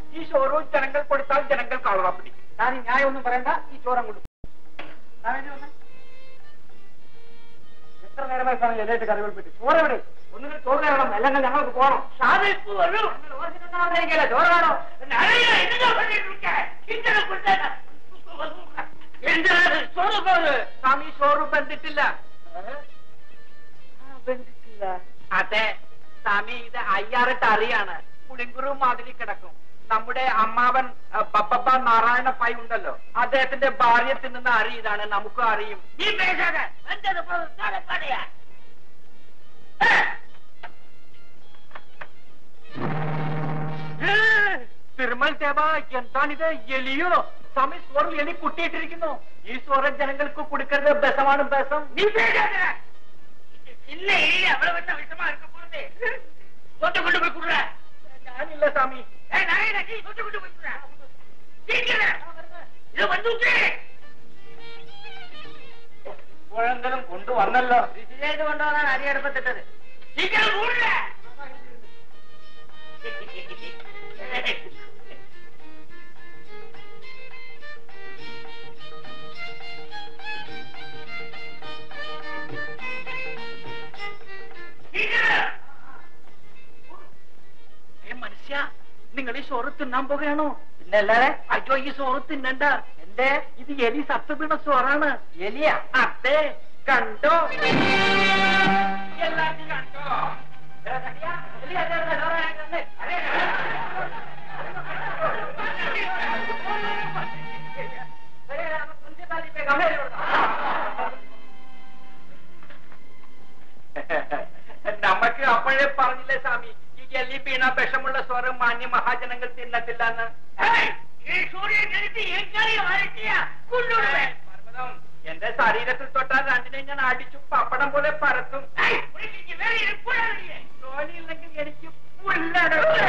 ഈ ചോറും ജനങ്ങൾ കൊടുത്താൽ ജനങ്ങൾ കളറാൻ പിടിക്കും താൻ ഈ ന്യായം ഒന്നും പറയണ്ട ഈ ചോറ് അങ്ങോട്ട് താൻ വേണ്ടി വന്നേ. എത്ര നേരമായി സാധനം എല്ലേറ്റ് കറികൾ പറ്റി ചോറ് എവിടെ ഒന്നുകിൽ ചോറ് വേണം അല്ലെങ്കിൽ ഞങ്ങൾക്ക് പോകണം സാധിപ്പ് വരൂ ചോറ് വേണോ நிறைய என்னங்க பண்ணிட்டு இருக்க கிச்சனை கொடுத்த എന്താണ് ചോറ് പോത് സ്വാമി ചോറ് ബന്ധിട്ടില്ല ബന്ധിച്ചില്ല അതെ സ്വാമി ഇത് അയ്യാറെട്ട് അറിയാണ് പുളിങ്കുറു മാതിരി കിടക്കും നമ്മുടെ അമ്മാവൻ അഹ്, ബപ്പപ്പ നാരായണ പൈ ഉണ്ടല്ലോ അദ്ദേഹത്തിന്റെ ഭാര്യ തിന്നുന്ന അരി ഇതാണ് നമുക്കും അറിയും നീ പേശാതെ വെന്തത് പോതും പാടയാ തിരുമൽ ദേവ എന്താണിത് എലിയോ സ്വാമി സ്വറിൽ എലി കുട്ടിയിട്ടിരിക്കുന്നു ഈ സ്വരം ജനങ്ങൾക്ക് കൊടുക്കരുത് ബസമാണ് ബസം നീ ഇല്ല എലി അവിടെ വന്ന വിഷമാ இருக்க போறது தொட்டு கொண்டு போய் குடுற ഞാനില്ല സ്വാമി தொட்டு கொண்டு போய் குடுற ഇത് വന്നൂട്ടേ മുഴങ്കലും കൊണ്ടുവന്നല്ലോ ശരിയായിട്ട് കൊണ്ടുവന്നാണ് അരി അടുപ്പത്തിട്ടത് സീക്കിരം കൂടില്ല മനുഷ്യ നിങ്ങൾ ഈ ചോറ് തിന്നാൻ പോകുകയാണോ പിന്നല്ലാതെ അയ്യോ ഈ ചോറ് തിന്നണ്ട എന്തേ ഇത് എലി സത്ത് വീണ ചോറാണ് എലിയ അതെ കണ്ടോ എല്ലാരും കണ്ടോ നമുക്ക് അപ്പോഴേ പറഞ്ഞില്ലേ സ്വാമി ഈ എലി വീണ വിഷമുള്ള സ്വരം മാന്യ മഹാജനങ്ങൾ തിന്നത്തില്ല എന്ന് പർവ്വതം, എന്റെ ശരീരത്തിൽ തൊട്ടാൽ രണ്ടിനെ ഞാൻ അടിച്ചു പപ്പടം പോലെ പരത്തും തോണിയില്ലെങ്കിൽ എനിക്ക് പുല്ലട